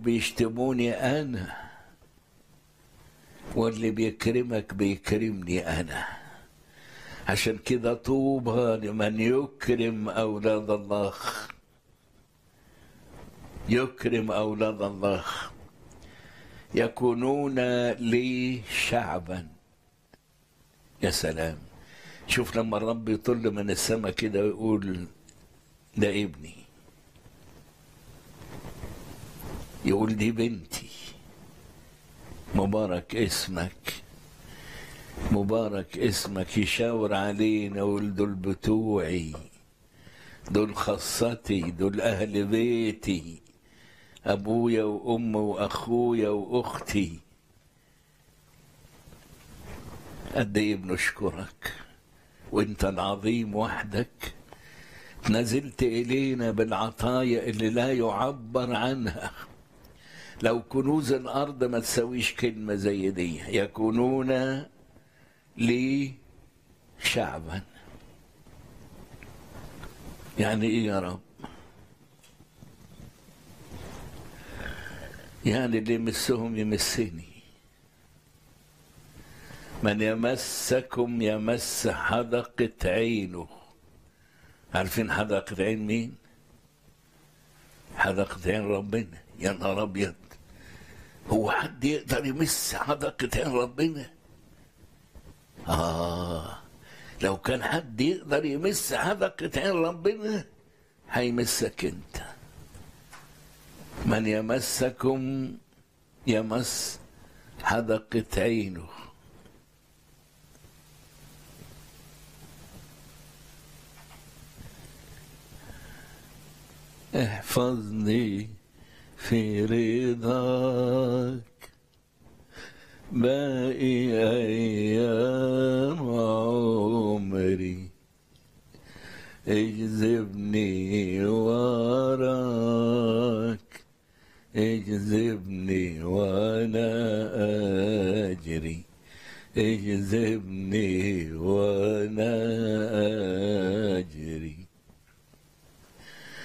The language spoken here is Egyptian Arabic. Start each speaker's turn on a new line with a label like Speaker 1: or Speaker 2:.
Speaker 1: بيشتموني أنا واللي بيكرمك بيكرمني أنا عشان كده طوبى لمن يكرم أولاد الله يكرم أولاد الله يكونون لي شعبا يا سلام شوف لما الرب يطل من السماء كده ويقول ده ابني يقول دي بنتي مبارك اسمك مبارك اسمك يشاور علينا ويقول دول بتوعي دول خاصتي دول اهل بيتي ابويا وامي واخويا واختي قد ايه بنشكرك وانت العظيم وحدك نزلت الينا بالعطايا اللي لا يعبر عنها لو كنوز الارض ما تسويش كلمه زي دي يكونون لي شعبا يعني ايه يا رب يعني اللي يمسهم يمسني من يمسكم يمس حدقة عينه عارفين حدقة عين مين؟ حدقة عين ربنا يا نهار أبيض هو حد يقدر يمس حدقة عين ربنا؟ آه لو كان حد يقدر يمس حدقة عين ربنا هيمسك أنت من يمسكم يمس حدقة عينه احفظني في رضاك باقي أيام عمري اجذبني وراك اجذبني وانا اجري اجذبني وانا اجري